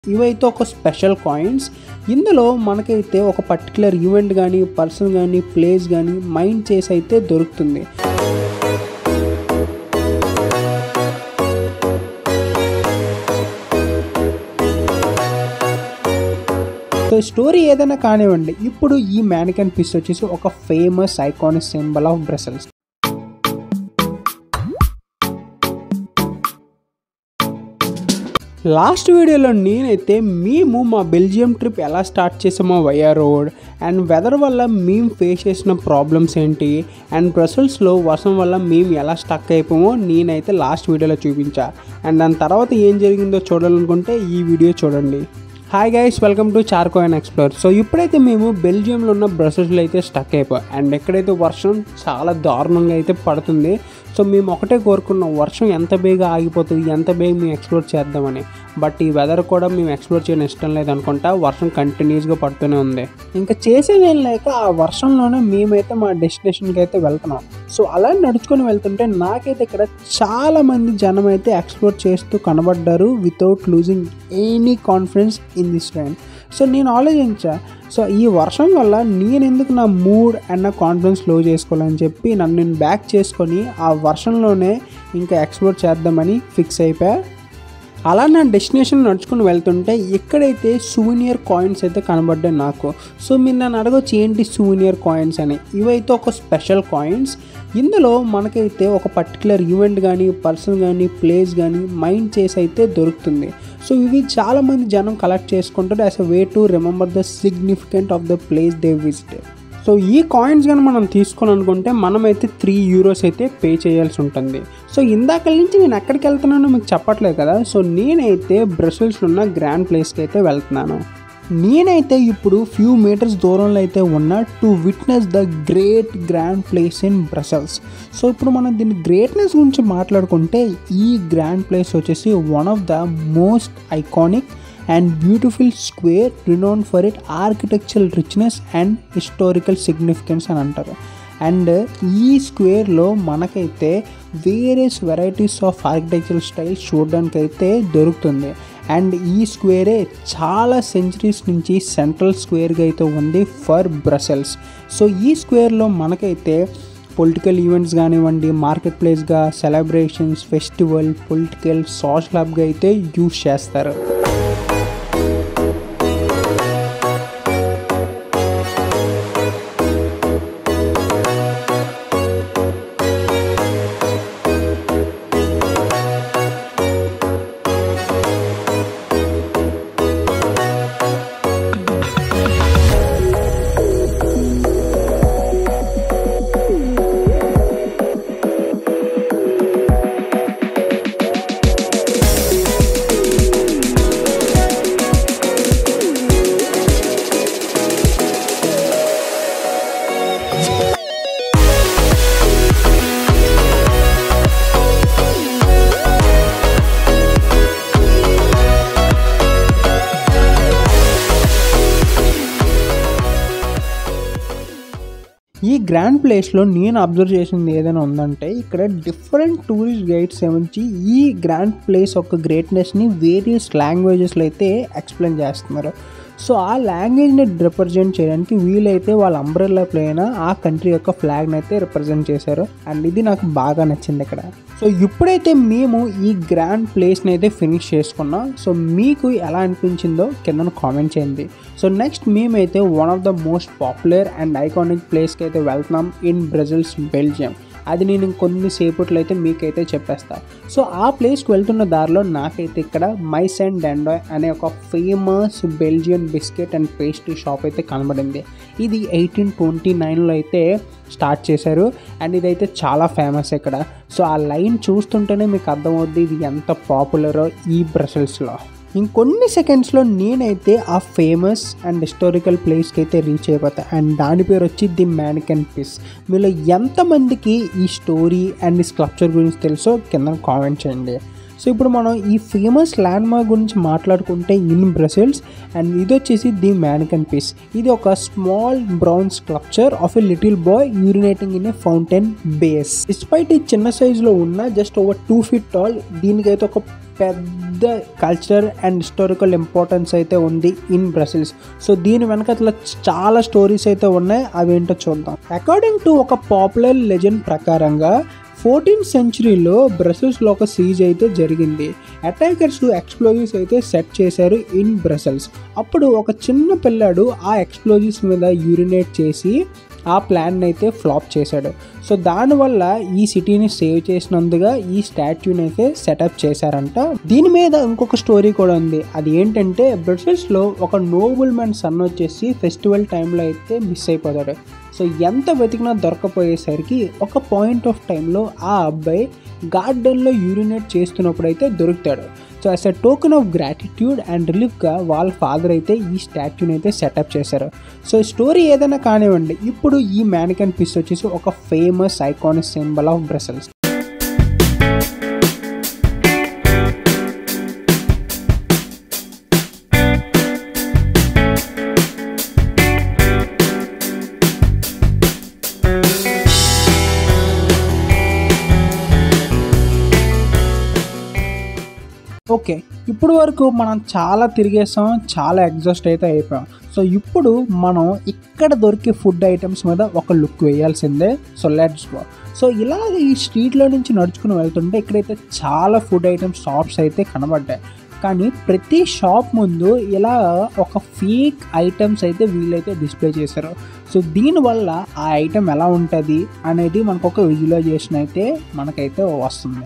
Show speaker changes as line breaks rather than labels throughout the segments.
ఇవైతే ఒక special coins ఇందులో మనకైతే ఒక పర్టికులర్ ఈవెంట్ కానీ పర్సన్ కానీ ప్లేస్ కానీ మైండ్ చేసి అయితే దొరుకుతుంది సో స్టోరీ ఏదైనా కానివ్వండి ఇప్పుడు ఈ మ్యానికన్ పీస్ వచ్చేసి ఒక famous iconic symbol of Brussels last వీడియోలో నేనైతే మేము మా బెల్జియం ట్రిప్ ఎలా స్టార్ట్ చేసామో వయా రోడ్ అండ్ వెదర్ వల్ల మేము ఫేస్ చేసిన ప్రాబ్లమ్స్ ఏంటి అండ్ బ్రసెల్స్లో వర్షం వల్ల మేము ఎలా స్టక్ అయిపోమో నేనైతే లాస్ట్ వీడియోలో చూపించా అండ్ దాని తర్వాత ఏం జరిగిందో చూడాలనుకుంటే ఈ వీడియో చూడండి hi guys welcome to Charco and explore so ఇప్పుడైతే మేము బెల్జియంలో ఉన్న బ్రసెస్లో అయితే స్టక్ అయిపోయాం అండ్ ఎక్కడైతే వర్షం చాలా దారుణంగా అయితే పడుతుంది సో మేము ఒకటే కోరుకున్నాం వర్షం ఎంత బేగా ఆగిపోతుంది ఎంత బేగా మేము ఎక్స్ప్లోర్ చేద్దామని బట్ ఈ వెదర్ కూడా మేము ఎక్స్ప్లోర్ చేయడం ఇష్టం లేదనుకుంటా వర్షం కంటిన్యూస్గా పడుతూనే ఉంది ఇంకా చేసేది ఏం లేక ఆ వర్షంలోనే మేమైతే మా డెస్టినేషన్కి అయితే వెళ్తున్నాం సో అలా నడుచుకొని వెళ్తుంటే నాకైతే ఇక్కడ చాలా మంది జనం అయితే ఎక్స్ప్లోర్ చేస్తూ కనబడ్డారు without losing any confidence in this train so నేను ఆలోచించా సో ఈ వర్షం వల్ల నేను ఎందుకు నా మూడ్ అండ్ నా కాన్ఫిడెన్స్ లో చేసుకోవాలని చెప్పి నన్ను నేను బ్యాక్ చేసుకొని ఆ వర్షంలోనే ఇంకా ఎక్స్ప్లోర్ చేద్దామని ఫిక్స్ అయిపోయా అలా నా డెస్టినేషన్ నడుచుకుని వెళ్తుంటే ఎక్కడైతే సూనియర్ కాయిన్స్ అయితే కనబడ్డాయి నాకు సో మీరు నన్ను అడగొచ్చు ఏంటి సూనియర్ కాయిన్స్ అని ఇవైతే ఒక స్పెషల్ కాయిన్స్ ఇందులో మనకైతే ఒక పర్టికులర్ ఈవెంట్ కానీ పర్సన్ కానీ ప్లేస్ కానీ మైండ్ చేసి అయితే దొరుకుతుంది సో ఇవి చాలామంది జనం కలెక్ట్ చేసుకుంటారు as a way to remember the significant of the place they visit so ఈ కాయిన్స్ కానీ మనం తీసుకొని అనుకుంటే మనమైతే త్రీ యూరోస్ అయితే పే చేయాల్సి ఉంటుంది సో ఇందాక నుంచి నేను ఎక్కడికి వెళ్తున్నానో మీకు చెప్పట్లేదు కదా సో నేనైతే బ్రసెల్స్లో ఉన్న గ్రాండ్ ప్లేస్కి అయితే వెళ్తున్నాను నేనైతే ఇప్పుడు ఫ్యూ మీటర్స్ దూరంలో అయితే ఉన్న to witness the great grand place in Brussels so ఇప్పుడు మనం దీని గ్రేట్నెస్ గురించి మాట్లాడుకుంటే ఈ గ్రాండ్ ప్లేస్ వచ్చేసి one of the most iconic and beautiful square renown for it architectural richness and historical significance అని అంటారు అండ్ ఈ స్క్వేర్లో మనకైతే various varieties of architectural style చూడడానికి అయితే దొరుకుతుంది అండ్ ఈ స్క్వేరే చాలా సెంచరీస్ నుంచి సెంట్రల్ స్క్వేర్గా అయితే ఉంది ఫర్ బ్రసెల్స్ సో ఈ స్క్వేర్లో మనకైతే పొలిటికల్ ఈవెంట్స్ కానివ్వండి మార్కెట్ ప్లేస్గా సెలబ్రేషన్స్ ఫెస్టివల్ పొలిటికల్ సోషల్ హబ్గా అయితే యూజ్ చేస్తారు ఈ గ్రాండ్ ప్లేస్లో నేను అబ్జర్వ్ చేసింది ఏదైనా ఉందంటే ఇక్కడ డిఫరెంట్ టూరిస్ట్ గైడ్స్ ఏమంచి ఈ గ్రాండ్ ప్లేస్ యొక్క గ్రేట్నెస్ని వేరియస్ లాంగ్వేజెస్లో అయితే ఎక్స్ప్లెయిన్ చేస్తున్నారు సో ఆ లాంగ్వేజ్ని రిప్రజెంట్ చేయడానికి వీలైతే వాళ్ళ అంబ్రెల్లా ప్లేన ఆ కంట్రీ యొక్క ఫ్లాగ్ని అయితే రిప్రజెంట్ చేశారు అండ్ ఇది నాకు బాగా నచ్చింది ఇక్కడ సో ఇప్పుడైతే మేము ఈ గ్రాండ్ ప్లేస్ని అయితే ఫినిష్ చేసుకున్నాం సో మీకు ఎలా అనిపించిందో కింద కామెంట్ చేయండి సో నెక్స్ట్ మేమైతే one of the most popular and iconic ప్లేస్కి అయితే వెళ్తున్నాం ఇన్ బ్రెజిల్స్ బెల్జియం అది నేను కొన్ని సేపట్లో అయితే మీకైతే చెప్పేస్తా సో ఆ ప్లేస్కి వెళ్తున్న దారిలో నాకైతే ఇక్కడ మైస్ అండ్ డాండాయ్ అనే ఒక famous Belgian biscuit and pastry shop అయితే కనబడింది ఇది ఎయిటీన్ ట్వంటీ నైన్లో అయితే స్టార్ట్ చేశారు అండ్ ఇదైతే చాలా ఫేమస్ ఇక్కడ సో ఆ లైన్ చూస్తుంటేనే మీకు అర్థమవుద్ది ఇది ఎంత పాపులరో ఈ బ్రసెల్స్లో ఇంకొన్ని సెకండ్స్లో నేనైతే ఆ ఫేమస్ అండ్ హిస్టారికల్ ప్లేస్కి అయితే రీచ్ అయిపోతా అండ్ దాని పేరు వచ్చి ది మ్యానికన్ పీస్ మీలో ఎంతమందికి ఈ స్టోరీ అండ్ ఈ స్క్లప్చర్ గురించి తెలుసో కింద కామెంట్ చేయండి సో ఇప్పుడు మనం ఈ ఫేమస్ ల్యాండ్ మార్క్ గురించి మాట్లాడుకుంటే ఇన్ బ్రసెల్స్ అండ్ ఇది వచ్చేసి ది మ్యానికన్ పీస్ ఇది ఒక small brown structure of a little boy urinating in a fountain base despite ఈ చిన్న సైజులో ఉన్న just over two feet tall దీనికైతే ఒక పెద్ద కల్చర్ అండ్ హిస్టారికల్ ఇంపార్టెన్స్ అయితే ఉంది ఇన్ బ్రసిల్స్ సో దీని వెనకట్ల చాలా స్టోరీస్ అయితే ఉన్నాయి అవి ఏంటో చూద్దాం అకార్డింగ్ టు ఒక పాపులర్ లెజెండ్ ప్రకారంగా ఫోర్టీన్త్ సెంచురీలో బ్రసెల్స్లో ఒక సీజ్ అయితే జరిగింది అటాకర్స్ ఎక్స్ప్లోజివ్స్ అయితే సెట్ చేశారు ఇన్ బ్రసెల్స్ అప్పుడు ఒక చిన్న పిల్లాడు ఆ ఎక్స్ప్లోజివ్స్ మీద యూరినేట్ చేసి ఆ ప్లాన్ అయితే ఫ్లాప్ చేశాడు సో దానివల్ల ఈ సిటీని సేవ్ చేసినందుగా ఈ స్టాచ్యూని అయితే సెటప్ చేశారంట దీని మీద ఇంకొక స్టోరీ కూడా ఉంది అది ఏంటంటే బ్రసెల్స్లో ఒక నోబుల్ మ్యాన్ సన్ వచ్చేసి ఫెస్టివల్ టైంలో అయితే మిస్ అయిపోతాడు సో ఎంత వెతికినా దొరకపోయేసరికి ఒక పాయింట్ ఆఫ్ టైంలో ఆ అబ్బాయి గార్డెన్లో యూరినేట్ చేస్తున్నప్పుడు అయితే దొరుకుతాడు so as a token of gratitude and రిలీఫ్గా వాళ్ళ ఫాదర్ అయితే ఈ స్టాచ్యూని అయితే సెటప్ చేశారు సో స్టోరీ ఏదైనా కానివ్వండి ఇప్పుడు ఈ మ్యానికన్ పీస్ వచ్చేసి ఒక famous iconic symbol of Brussels okay ఇప్పుడు వరకు మనం చాలా తిరిగేసాం చాలా ఎగ్జాస్ట్ అయితే అయిపోయాం సో ఇప్పుడు మనం ఇక్కడ దొరికే ఫుడ్ ఐటమ్స్ మీద ఒక లుక్ వేయాల్సిందే సో లెట్స్ గో సో ఇలా ఈ స్ట్రీట్లో నుంచి నడుచుకుని వెళ్తుంటే ఇక్కడైతే చాలా ఫుడ్ ఐటమ్స్ షాప్స్ అయితే కనబడ్డాయి కానీ ప్రతి షాప్ ముందు ఇలా ఒక ఫేక్ ఐటమ్స్ అయితే వీళ్ళైతే డిస్ప్లే చేశారు సో దీనివల్ల ఆ ఐటెం ఎలా ఉంటుంది అనేది మనకు ఒక విజువలైజేషన్ అయితే మనకైతే వస్తుంది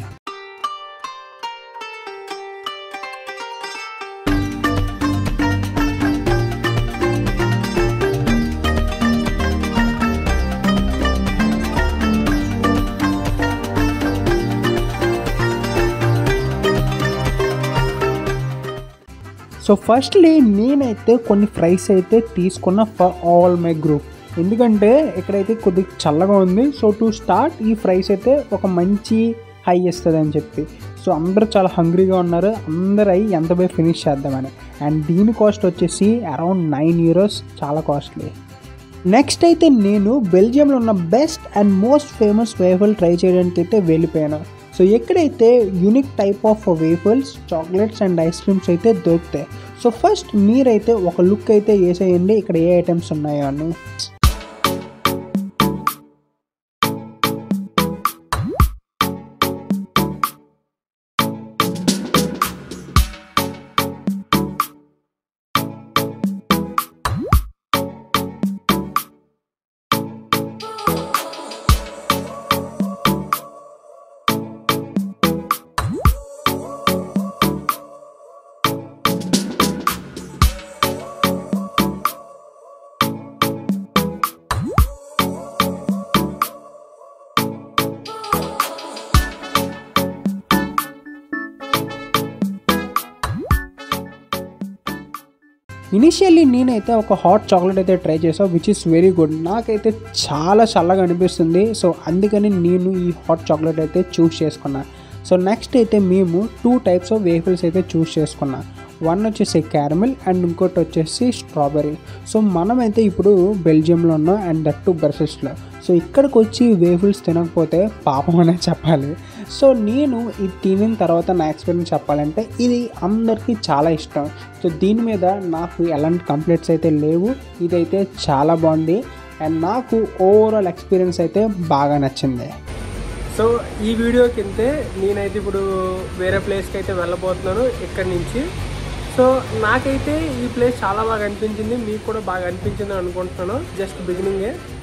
సో ఫస్ట్లీ నేనైతే కొన్ని ఫ్రైస్ అయితే తీసుకున్న ఫర్ ఆల్ మై గ్రూప్ ఎందుకంటే ఇక్కడైతే కొద్దిగా చల్లగా ఉంది సో టు స్టార్ట్ ఈ ఫ్రైస్ అయితే ఒక మంచి హై ఇస్తుంది అని చెప్పి సో అందరూ చాలా హంగ్రీగా ఉన్నారు అందరు అయి ఎంత పోయి ఫినిష్ చేద్దామని అండ్ దీని కాస్ట్ వచ్చేసి అరౌండ్ నైన్ యూరోస్ చాలా కాస్ట్లీ నెక్స్ట్ అయితే నేను బెల్జియంలో ఉన్న best and most famous waffle try చేయడానికి అయితే వెళ్ళిపోయాను సో ఎక్కడైతే unique type of waffles chocolates and ice creams అయితే దొరుకుతాయి సో ఫస్ట్ మీరైతే ఒక లుక్ అయితే వేసేయండి ఇక్కడ ఏ ఐటమ్స్ ఉన్నాయో అని ఇనిషియల్లీ నేనైతే ఒక హాట్ చాక్లెట్ అయితే ట్రై చేసాను విచ్ ఇస్ వెరీ గుడ్ నాకైతే చాలా చల్లగా అనిపిస్తుంది సో అందుకని నేను ఈ హాట్ చాక్లెట్ అయితే చూస్ చేసుకున్నా సో నెక్స్ట్ అయితే మేము టూ టైప్స్ ఆఫ్ వేఫిల్స్ అయితే చూస్ చేసుకున్నా వన్ వచ్చేసి క్యారమిల్ అండ్ ఇంకోటి వచ్చేసి స్ట్రాబెర్రీ సో మనమైతే ఇప్పుడు బెల్జియంలో ఉన్నాం అండ్ దట్ టు బ్రసెస్లో సో ఇక్కడికి వచ్చి వేఫిల్స్ తినకపోతే పాపం అనే చెప్పాలి సో నేను ఇది తినిన తర్వాత నా ఎక్స్పీరియన్స్ చెప్పాలంటే ఇది అందరికీ చాలా ఇష్టం సో దీని మీద నాకు ఎలాంటి కంప్లైంట్స్ అయితే లేవు ఇదైతే చాలా బాగుంది అండ్ నాకు ఓవరాల్ ఎక్స్పీరియన్స్ అయితే బాగా నచ్చింది
సో ఈ వీడియో కిందే నేనైతే ఇప్పుడు వేరే ప్లేస్కి అయితే వెళ్ళబోతున్నాను ఇక్కడి నుంచి సో నాకైతే ఈ ప్లేస్ చాలా బాగా అనిపించింది మీకు కూడా బాగా అనిపించింది అనుకుంటున్నాను జస్ట్ బిగినింగే